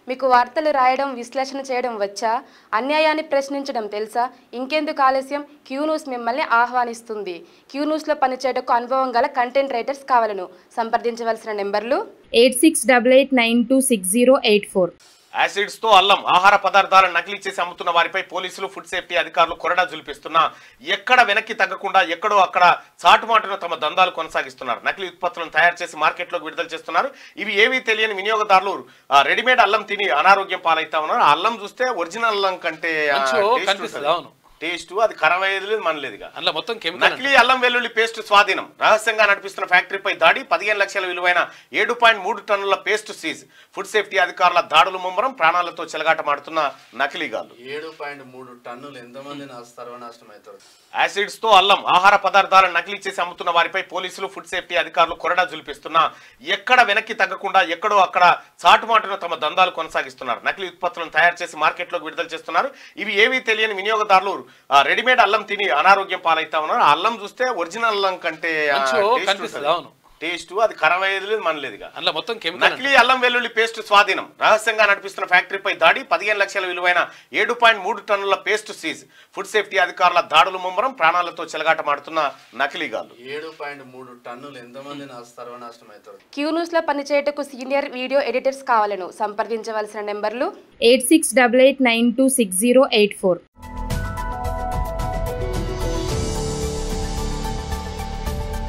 మీకు వార్తలు రాయడం విశ్లేషణ చేయడం వచ్చా అన్యాయాన్ని ప్రశ్నించడం తెలుసా ఇంకెందుకు ఆలస్యం క్యూ న్యూస్ మిమ్మల్ని ఆహ్వానిస్తుంది క్యూ న్యూస్లో పనిచేయటకు అనుభవం గల కంటెంట్ రైటర్స్ కావాలను సంప్రదించవలసిన నెంబర్లు eight six double eight nine two six zero eight four acids తో అల్లం ఆహార పదార్థాలను నకిలీ చేసి అమ్ముతున్న వారిపై పోలీసులు ఫుడ్ సేఫ్టీ అధికారులు కొరడా జులిపిస్తున్నా ఎక్కడ వెనక్కి తగ్గకుండా ఎక్కడో అక్కడ చాటుమాటున తమ దందాలు కొనసాగిస్తున్నారు నకిలీ ఉత్పత్తులను తయారు చేసి మార్కెట్లోకి విడుదల చేస్తున్నారు ఇవి ఏవీ తెలియని వినియోగదారులు ఆ, రెడీమేడ్ అల్లం తిని అనారోగ్యం పాలైతా ఉన్నారు ఆ అల్లం చూస్తే ఒరిజినల్ అల్లం కంటే ఆ, మంచిగా taste కనిపిస్తుంది, ఉంటుంది. అవును. టేస్ట్ అది ఖరాబయ్యేది లేదు మనలేదుగా అందులో మొత్తం కెమికల్ నకిలీ అల్లం వెల్లుల్లి పేస్ట్ స్వాధీనం రహస్యంగా నడిపిస్తున్న ఫ్యాక్టరీపై దాడి పదిహేను లక్షల విలువైన ఏడు పాయింట్ మూడు టన్నుల పేస్ట్ సీజ్ ఫుడ్ సేఫ్టీ అధికారుల దాడులు ముమ్మరం ప్రాణాలతో చెలగాటమాడుతున్న నకిలీగాలు ఏడు పాయింట్ మూడు టన్నులు ఎంతమంది నా సర్వనాశనం అవుతారు యాసిడ్స్ తో అల్లం ఆహార పదార్థాలను నకిలీ చేసి అమ్ముతున్న వారిపై పోలీసులు ఫుడ్ సేఫ్టీ అధికారులు కొరడా జులిపిస్తున్నా ఎక్కడ వెనక్కి తగ్గకుండా ఎక్కడో అక్కడ చాటుమాటున తమ దందాలు కొనసాగిస్తున్నారు నకిలీ ఉత్పత్తులను తయారు చేసి మార్కెట్లోకి విడుదల చేస్తున్నారు ఇవి ఏవీ తెలియని వినియోగదారులు ఆ, రెడీమేడ్ అల్లం తిని అనారోగ్యం పాలైతా ఉన్నారు ఆ అల్లం చూస్తే ఒరిజినల్ అల్లం కంటే ఆ, మంచిగా taste కనిపిస్తుంది, ఉంటుంది. అవును. టేస్ట్ అది ఖరాబయ్యేది లేదు మనలేదుగా అందులో మొత్తం కెమికల్ నకిలీ అల్లం వెల్లుల్లి పేస్ట్ స్వాధీనం రహస్యంగా నడిపిస్తున్న ఫ్యాక్టరీపై దాడి పదిహేను లక్షల విలువైన ఏడు పాయింట్ మూడు టన్నుల పేస్ట్ సీజ్ ఫుడ్ సేఫ్టీ అధికారుల దాడులు ముమ్మరం ప్రాణాలతో చెలగాటమాడుతున్న నకిలీగాలు ఏడు పాయింట్ మూడు టన్నులు ఎంతమంది నా సర్వనాశనం అవుతారు క్యూ న్యూస్లో పనిచేయటకు సీనియర్ వీడియో ఎడిటర్స్ కావాలను సంప్రదించవలసిన నెంబర్లు eight six double eight nine two six zero eight four